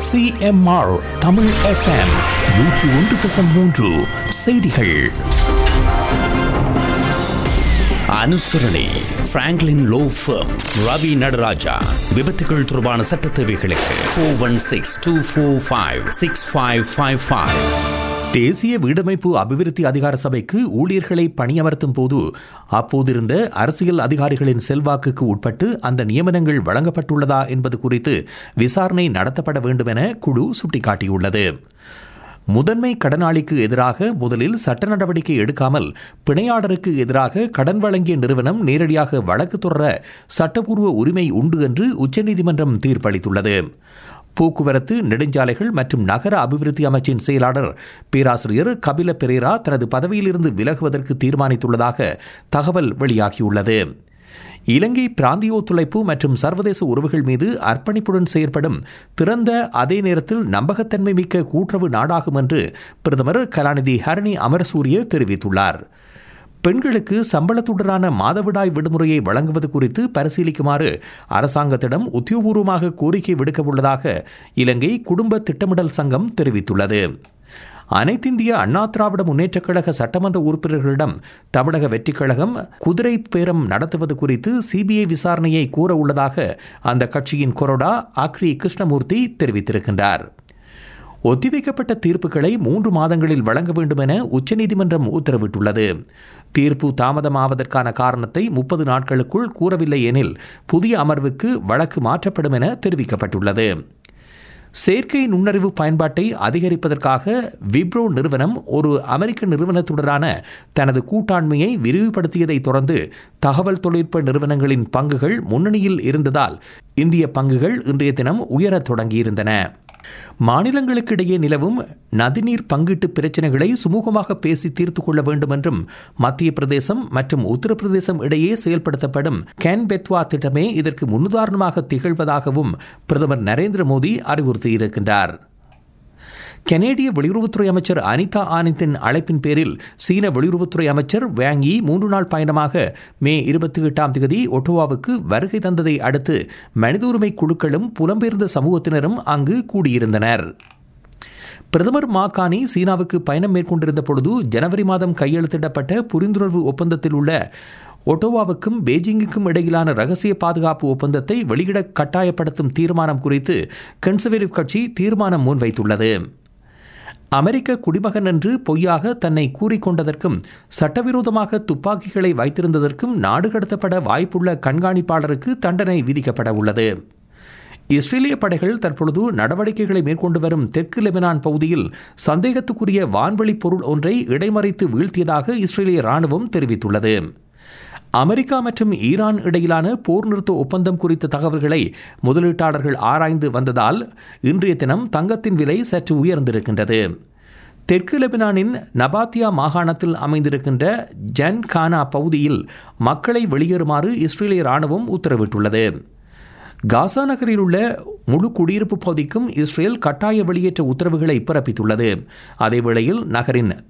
CMR Tamil FM நூற்று ஒன்று தசம் மூன்று செய்திகள் அனுசரணை Franklin law firm Ravi Nataraja விபத்துகள் தொடர்பான சட்ட தேவைகளுக்கு four one six two four five six five five five தேசிய வீடமைப்பு அபிவிருத்தி அதிகார சபைக்கு ஊழியர்களை பணியமர்த்தும் போது அப்போதிருந்த அரசியல் அதிகாரிகளின் செல்வாக்குக்கு உட்பட்டு அந்த நியமனங்கள் வழங்கப்பட்டுள்ளதா என்பது குறித்து விசாரணை நடத்தப்பட வேண்டும் என குழு சுட்டிக்காட்டியுள்ளது முதன்மை கடனாளிக்கு எதிராக முதலில் சட்ட நடவடிக்கை எடுக்காமல் பிணையாளருக்கு எதிராக கடன் வழங்கிய நிறுவனம் நேரடியாக வழக்கு தொடர சட்டப்பூர்வ உரிமை உண்டு என்று உச்சநீதிமன்றம் தீர்ப்பளித்துள்ளது போக்குவரத்து நெடுஞ்சாலைகள் மற்றும் நகர அபிவிருத்தி அமைச்சின் செயலாளர் பேராசிரியர் கபில பெரேரா தனது பதவியிலிருந்து விலகுவதற்கு தீர்மானித்துள்ளதாக தகவல் வெளியாகியுள்ளது இலங்கை பிராந்திய ஒத்துழைப்பு மற்றும் சர்வதேச உறவுகள் மீது அர்ப்பணிப்புடன் செயற்படும் திறந்த அதே நேரத்தில் நம்பகத்தன்மை மிக்க கூட்டுறவு நாடாகும் என்று பிரதமர் கலாநிதி ஹரணி அமரசூரிய தெரிவித்துள்ளார் பெண்களுக்கு சம்பளத்துடனான மாதவிடாய் விடுமுறையை வழங்குவது குறித்து பரிசீலிக்குமாறு அரசாங்கத்திடம் உத்தியோகபூர்வமாக கோரிக்கை விடுக்கவுள்ளதாக இலங்கை குடும்ப திட்டமிடல் சங்கம் தெரிவித்துள்ளது அனைத்திந்திய அண்ணா திராவிட முன்னேற்றக் கழக சட்டமன்ற உறுப்பினர்களிடம் தமிழக வெற்றிக் கழகம் குதிரை பேரம் நடத்துவது குறித்து சிபிஐ விசாரணையை கோர உள்ளதாக அந்த கட்சியின் கொறடா அக்ரி கிருஷ்ணமூர்த்தி தெரிவித்திருக்கின்றார் ஒத்திவைக்கப்பட்ட தீர்ப்புகளை மூன்று மாதங்களில் வழங்க வேண்டும் என உச்சநீதிமன்றம் உத்தரவிட்டுள்ளது தீர்ப்பு தாமதமாவதற்கான காரணத்தை முப்பது நாட்களுக்குள் கூறவில்லை எனில் புதிய அமர்வுக்கு வழக்கு மாற்றப்படும் என தெரிவிக்கப்பட்டுள்ளது செயற்கை நுண்ணறிவு பயன்பாட்டை அதிகரிப்பதற்காக விப்ரோ நிறுவனம் ஒரு அமெரிக்க நிறுவனத்துடனான தனது கூட்டாண்மையை விரிவுபடுத்தியதைத் தொடர்ந்து தகவல் தொழில்நுட்ப நிறுவனங்களின் பங்குகள் முன்னணியில் இருந்ததால் இந்திய பங்குகள் இன்றைய தினம் உயரத் தொடங்கியிருந்தன மாநிலங்களுக்கு இடையே நிலவும் நதிநீர் பங்கீட்டு பிரச்சினைகளை சுமூகமாக பேசி தீர்த்து கொள்ள வேண்டும் என்றும் மத்திய பிரதேசம் மற்றும் உத்தரப்பிரதேசம் இடையே செயல்படுத்தப்படும் கேன் பெத்வா திட்டமே இதற்கு முன்னுதாரணமாக திகழ்வதாகவும் பிரதமர் நரேந்திர மோடி அறிவுறுத்தியிருக்கின்றார் கனேடிய வெளியுறவுத்துறை அமைச்சர் அனிதா ஆனந்தின் அழைப்பின் பேரில் சீன வெளியுறவுத்துறை அமைச்சர் வேங்கி மூன்று நாள் பயணமாக மே இருபத்தி எட்டாம் தேதி ஒட்டோவாவுக்கு வருகை தந்ததை அடுத்து மனித உரிமை குழுக்களும் புலம்பெயர்ந்த சமூகத்தினரும் அங்கு கூடியிருந்தனர் பிரதமர் மாகாணி சீனாவுக்கு பயணம் மேற்கொண்டிருந்த பொழுது ஜனவரி மாதம் கையெழுத்திடப்பட்ட புரிந்துணர்வு ஒப்பந்தத்தில் உள்ள ஒட்டோவாவுக்கும் பெய்ஜிங்குக்கும் இடையிலான ரகசிய பாதுகாப்பு ஒப்பந்தத்தை வெளியிட கட்டாயப்படுத்தும் தீர்மானம் குறித்து கன்சர்வேட்டிவ் கட்சி தீர்மானம் முன்வைத்துள்ளது அமெரிக்க குடிமகன் என்று பொய்யாக தன்னை கூறிக்கொண்டதற்கும் சட்டவிரோதமாக துப்பாக்கிகளை வைத்திருந்ததற்கும் நாடு கடத்தப்பட வாய்ப்புள்ள கண்காணிப்பாளருக்கு தண்டனை விதிக்கப்பட உள்ளது இஸ்ரேலிய படைகள் தற்பொழுது நடவடிக்கைகளை மேற்கொண்டு வரும் தெற்கு லெபனான் பகுதியில் சந்தேகத்துக்குரிய வான்வழி பொருள் ஒன்றை இடைமறித்து வீழ்த்தியதாக இஸ்ரேலிய ராணுவம் தெரிவித்துள்ளது அமெரிக்கா மற்றும் ஈரான் இடையிலான போர் நிறுத்த ஒப்பந்தம் குறித்த தகவல்களை முதலீட்டாளர்கள் ஆராய்ந்து வந்ததால் இன்றைய தினம் தங்கத்தின் விலை சற்று உயர்ந்திருக்கின்றது தெற்கு லெபனானின் நபாத்தியா மாகாணத்தில் அமைந்திருக்கின்ற ஜன் கானா பகுதியில் மக்களை வெளியேறுமாறு இஸ்ரேலிய ராணுவம் உத்தரவிட்டுள்ளது காசா நகரில் உள்ள முழு குடியிருப்பு பகுதிக்கும் இஸ்ரேல் கட்டாய வெளியேற்ற உத்தரவுகளை பிறப்பித்துள்ளது அதேவேளையில் நகரின்